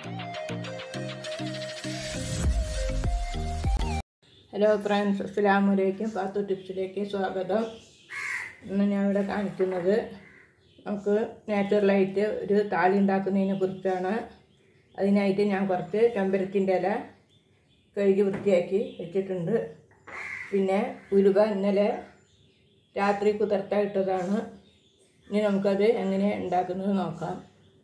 hello friends അസ്സലാമു അലൈക്കും പാത്തു ടിപ്സിലേക്ക് സ്വാഗതം ഇന്ന് ഞാൻ ഇവിടെ കാണിക്കുന്നത് നമുക്ക് നാച്ചുറലായിട്ട് ഒരു താളി ഉണ്ടാക്കുന്നതിനെ കുറിച്ചാണ് അതിനായിട്ട് ഞാൻ കുറച്ച് ചെമ്പരത്തിൻ്റെ ഇല കഴുകി വൃത്തിയാക്കി വെച്ചിട്ടുണ്ട് പിന്നെ ഉലുവ ഇന്നലെ രാത്രി കുതിർത്തായിട്ടതാണ് ഇനി നമുക്കത് എങ്ങനെ ഉണ്ടാക്കുന്നത് നോക്കാം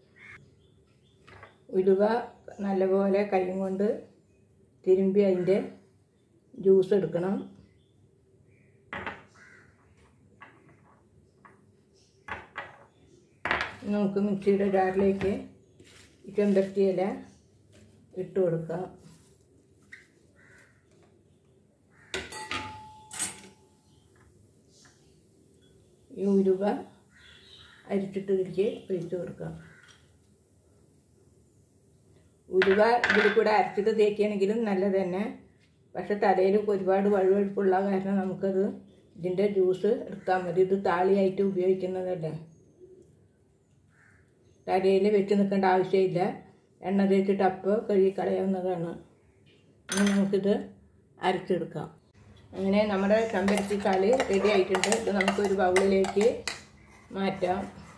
ഉലുവ നല്ലപോലെ കൈ കൊണ്ട് തിരുമ്പി അതിൻ്റെ ജ്യൂസ് എടുക്കണം നമുക്ക് മിക്സിയുടെ ജാറിലേക്ക് ചെമ്പരത്തി ഇല ഇട്ട് കൊടുക്കാം ഈ ഉരുവ അരിച്ചിട്ട് ഇതിലേക്ക് ഒഴിച്ച് കൊടുക്കാം ഉരുവ ഇതിൽ കൂടെ അരച്ചിട്ട് തേക്കുകയാണെങ്കിലും നല്ലത് തന്നെ പക്ഷെ തലയിൽ ഒരുപാട് വഴുവഴുപ്പുള്ള കാരണം നമുക്കത് ഇതിൻ്റെ ജ്യൂസ് എടുത്താൽ മതി ഇത് താളിയായിട്ട് ഉപയോഗിക്കുന്നതല്ല തലയിൽ വെച്ച് നിൽക്കേണ്ട ആവശ്യമില്ല എണ്ണ തേച്ചിട്ട് അപ്പോൾ കഴുകി കളയാവുന്നതാണ് ഇനി നമുക്കിത് അരച്ചെടുക്കാം അങ്ങനെ നമ്മുടെ ചെമ്പരത്തി താളി റെഡി ആയിട്ടുണ്ട് ഇത് നമുക്കൊരു ബൗളിലേക്ക് മാറ്റാം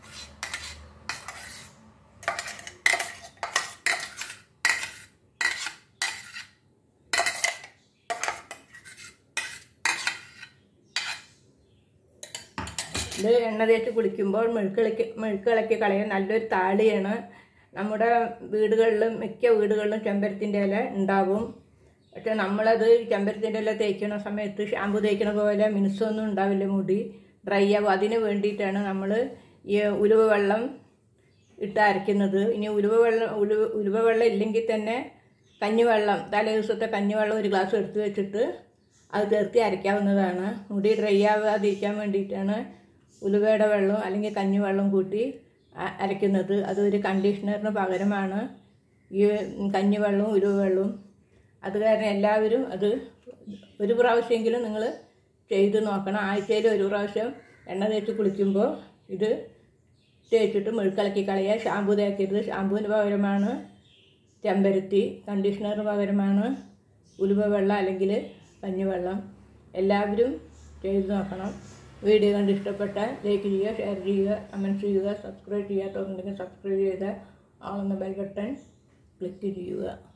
ഇത് എണ്ണ തേച്ച് കുളിക്കുമ്പോൾ മെഴുക്കിളക്കി മെഴുക്കിളക്കി കളയാൻ നല്ലൊരു താളിയാണ് നമ്മുടെ വീടുകളിലും മിക്ക വീടുകളിലും ചെമ്പരത്തിൻ്റെ ഇല ഉണ്ടാവും പക്ഷെ നമ്മളത് ചെമ്പരത്തിൻ്റെ ഇല തേക്കുന്ന സമയത്ത് ഷാമ്പു തേക്കുന്ന പോലെ മിനുസൊന്നും ഉണ്ടാവില്ല മുടി ഡ്രൈ ആവും അതിന് വേണ്ടിയിട്ടാണ് നമ്മൾ ഈ ഉലുവ വെള്ളം ഇട്ട് അരയ്ക്കുന്നത് ഇനി ഉലുവ വെള്ളം ഉലുവ ഉലുവ വെള്ളം ഇല്ലെങ്കിൽ തന്നെ കഞ്ഞിവെള്ളം തലേ ദിവസത്തെ കഞ്ഞിവെള്ളം ഒരു ഗ്ലാസ് എടുത്ത് വെച്ചിട്ട് അത് ചേർത്തി അരയ്ക്കാവുന്നതാണ് മുടി ഡ്രൈ ആവാതിരിക്കാൻ വേണ്ടിയിട്ടാണ് ഉലുവയുടെ വെള്ളം അല്ലെങ്കിൽ കഞ്ഞിവെള്ളം കൂട്ടി അരയ്ക്കുന്നത് അതൊരു കണ്ടീഷണറിന് പകരമാണ് ഈ കഞ്ഞിവെള്ളവും ഉലുവ വെള്ളവും അത് കാരണം എല്ലാവരും അത് ഒരു പ്രാവശ്യമെങ്കിലും നിങ്ങൾ ചെയ്ത് നോക്കണം ആഴ്ചയിൽ ഒരു പ്രാവശ്യം എണ്ണ തേച്ച് കുളിക്കുമ്പോൾ ഇത് തേച്ചിട്ട് മെഴുക്കിളക്കി കളയുക ഷാമ്പു തേക്കരുത് ഷാമ്പുവിന് പകരമാണ് ചെമ്പരത്തി കണ്ടീഷണറിന് പകരമാണ് ഉലുവ വെള്ളം അല്ലെങ്കിൽ കഞ്ഞിവെള്ളം എല്ലാവരും ചെയ്ത് നോക്കണം വീഡിയോ കണ്ട് ഇഷ്ടപ്പെട്ട ലൈക്ക് ചെയ്യുക ഷെയർ ചെയ്യുക കമൻറ്റ് ചെയ്യുക സബ്സ്ക്രൈബ് ചെയ്യാത്തവരുണ്ടെങ്കിൽ സബ്സ്ക്രൈബ് ചെയ്ത് ആളെന്ന ബെൽ ബട്ടൺ ക്ലിക്ക് ചെയ്യുക